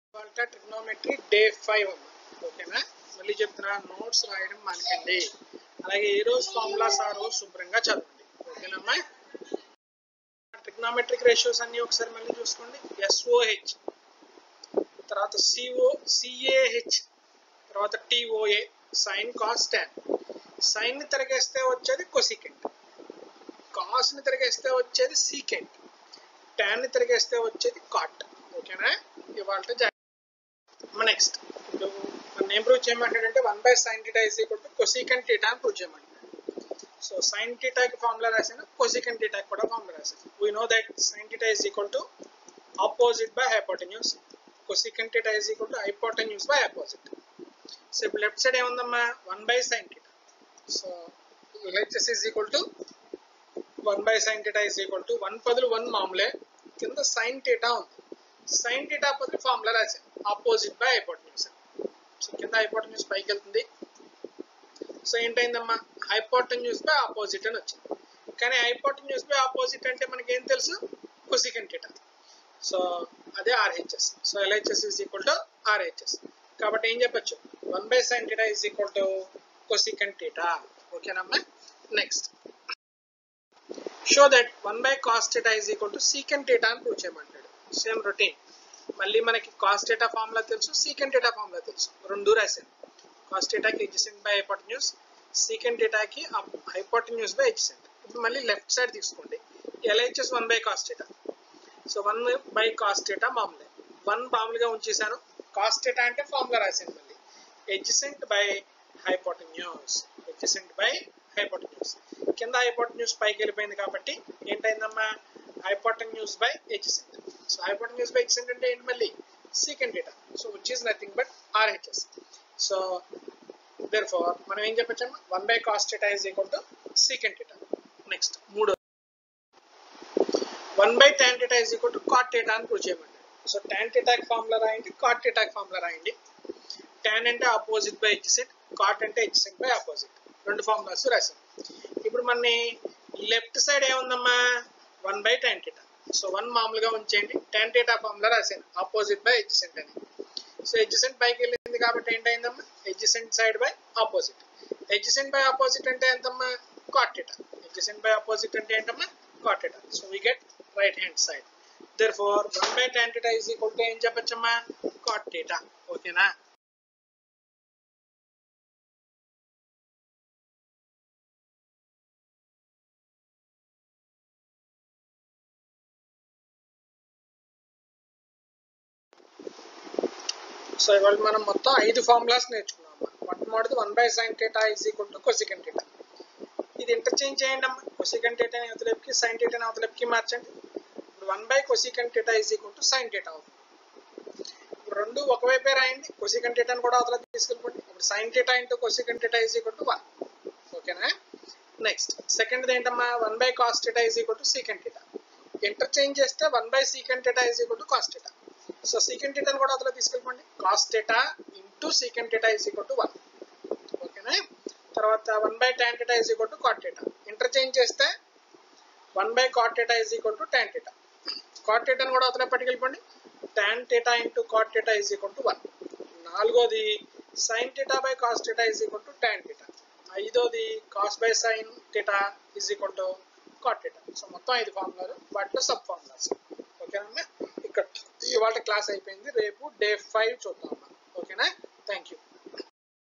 ఇవాళ trigonometry day five ఓకేనా మళ్ళీ చెప్తున్నా నోట్స్ రాయడం మానకండి అలాగే ఏ రోజు ఫార్ములాస్ ఆ రోజు శుభ్రంగా చదవండి ఓకేనమ్మా ట్రిగ్నోమెట్రిక్ రేషియోస్ అన్ని ఒకసారి మళ్ళీ చూసుకోండి ఎస్ఓహెచ్ తర్వాత సిఓ సిఏహెచ్ తర్వాత T O A sine cos tan sine ని తిరగేస్తే వచ్చేది కొసికెంట్ కాస్ ని తిరగేస్తే వచ్చేది సీకెంట్ ట్యాన్ ని తిరగేస్తే వచ్చేది కాట్ ఓకేనా ఇవాళ నెక్స్ట్ ఇప్పుడు మనం ఏం ప్రూవ్ చేయమంటాడంటే one by sine theta is equal to cosecant theta అని ప్రూవ్ చేయమంటాడు సో సైన్ టీటాకి ఫార్ములా రాశాను కొసికెంట్ టీటాకి కూడా ఫార్ములా రాశాను we know that sine theta is equal to opposite by hypotenuse cosecant theta is equal to hypotenuse by opposite so ఇప్పుడు left side ఏముందమ్మా one by sine theta so LHS is equal to one by sine theta is equal to one పదులు one మామూలే కింద sine theta ఉంది sine theta బదులు formula రాశాను opposite by hypotenuse so కింద hypotenuse పైకి వెళ్తుంది సో ఏంటైందమ్మా హైపోటెన్యూస్ బై ఆపోజిట్ అని వచ్చింది కానీ హైపోటెన్యూస్ బై ఆపోజిట్ అంటే మనకి ఏం తెలుసు కొసికెంట్ టీటా సో అదే RHS so LHS is equal to RHS కాబట్టి ఏం చెప్పొచ్చు one by sine theta is equal to cosecant theta ఓకేనమ్మా next show that one by cos theta is equal to secant theta అని prove చేయమంటాడు same routine మళ్ళీ మనకి cos theta formula తెలుసు secant theta formula తెలుసు రెండు రాశాను కాస్ టీటాకి ఎడ్జసెంట్ బై హైపోటెన్యూస్ సీకెంట్ టీటాకి హైపోటెన్యూస్ బై ఎడ్జసెంట్ ఇప్పుడు మళ్ళీ లెఫ్ట్ సైడ్ తీసుకోండి LHS one by cos theta so one by cos theta మామూలే వన్ మామూలుగా ఉంచేసాను కాస్ టీటా అంటే ఫార్ములా రాశాను మళ్ళీ adjacent by hypotenuse adjacent by hypotenuse కింద హైపోటెన్యూస్ పైకి వెళ్ళిపోయింది కాబట్టి ఏంటైందమ్మా hypotenuse by adjacent so hypotenuse by adjacent అంటే ఏంటి మళ్ళీ secant theta so which is nothing but RHS so therefore మనం ఏం చెప్పొచ్చమ్మా one by cos theta is equal to secant theta next మూడో one by tan theta is equal to cot theta అని prove చేయమంటాడు so tan డేటాకి formula రాయండి cot డేటాకి formula రాయండి ట్యాన్ అంటే ఆపోజిట్ బై ఎడ్జసెంట్ కాట్ అంటే ఎడ్జసెంట్ బై ఆపోజిట్ రెండు ఫార్ములాస్ రాసాం ఇప్పుడు మన లెఫ్ట్ సైడ్ ఏముందమ్మా one by ten theta so one మామూలుగా ఉంచేయండి టెన్ టీటా ఫార్ములా రాశాను ఆపోజిట్ బై ఎడ్జసెంట్ అని సో ఎడ్జసెంట్ పైకి వెళ్ళింది కాబట్టి ఏంటైందమ్మా adjacent side by opposite adjacent by opposite అంటే ఎంతమ్మా cot theta adjacent by opposite అంటే ఏంటమ్మా cot theta so we get right hand side there four one by ten theta is equal to ఏం చెప్పచ్చమ్మా కాట్ టీటా ఓకేనా so ఇవాళ మనం మొత్తం ఐదు ఫార్ములాస్ నేర్చుకున్నాం మొట్టమొదటిది one by sine theta is equal to cosecant theta ఇది ఇంటర్చేంజ్ చేయండి అమ్మా కొసికెన్ టీటా అవతలెప్కి సైన్ టీటా అవతలెప్కి మార్చండి ఇప్పుడు one by cosecant theta is equal to sine theta అవుతుంది ఇప్పుడు రెండు ఒకవైపే రాయండి కొసికెన్ టీటాని కూడా అవతల తీసుకెళ్ళిపోండి ఇప్పుడు sine theta into cosecant theta is equal to one ఓకేనా నెక్స్ట్ సెకండ్ ఏంటమ్మా one by cos theta is equal to secant theta interchange చేస్తే one by secant theta is equal to cos theta so secant టీటాని కూడా అతలో తీసుకెళ్ళిపోండి cos theta into secant theta is equal to one ఓకేనా తర్వాత one by tan theta is equal to cot theta interchange చేస్తే one by cot theta is equal to tan theta cot టీటాని కూడా అతలో పట్టుకెళ్ళిపోండి tan theta into cot theta is equal to one నాలుగోది sine theta by cos theta is equal to tan theta ఐదోది cos by sine theta is equal to cot theta so మొత్తం ఐదు ఫార్ములాలు వాటిలో sub formulas ఓకేనమ్మా ఇక్కడ ఇవాళ class అయిపోయింది రేపు డే ఫైవ్ చూద్దాం ఓకేనా